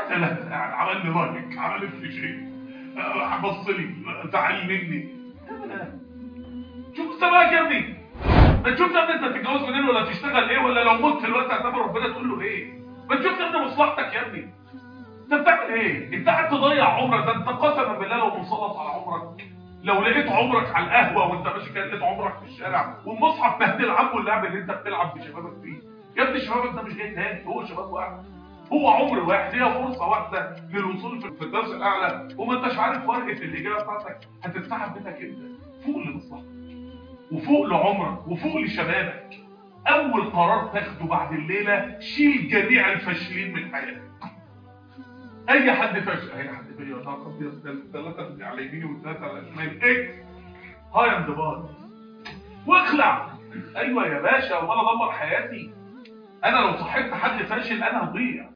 ثلاثة يعني عمل لي لايك عمل لي شيء آه، بص لي زعل مني شوف سماك يا ابني ما تشوف يا ابني انت تتجوز منين ولا تشتغل ايه ولا لو مت دلوقتي هتقابل ربنا تقول له ايه ما تشوف يا ابني مصلحتك يا ابني انت بتعمل ايه انت قاعد تضيع عمرك ده انت قسما بالله لو مسلط على عمرك لو لقيت عمرك على القهوه وانت ماشي كده لقيت عمرك في الشارع والمصحف بهدل عمه اللعب اللي انت بتلعب بشبابك فيه يا ابني شبابك ده مش جاي تاني هو شباب واحد هو عمر واحد هي فرصه واحده للوصول في الدرس الاعلى وما انتش عارف ورقه الاجابه بتاعتك هتتسحب منك امتى فوق لمصلحتك وفوق لعمرك وفوق لشبابك اول قرار تاخده بعد الليله شيل جميع الفاشلين من حياتك اي حد فاشل اي حد فيا طاقه ثلاثه على يميني وثلاثه على شمالي اكس هاي اند باي واخلع ايوه يا باشا وانا ادمر حياتي انا لو صحيت حد فاشل انا هضيع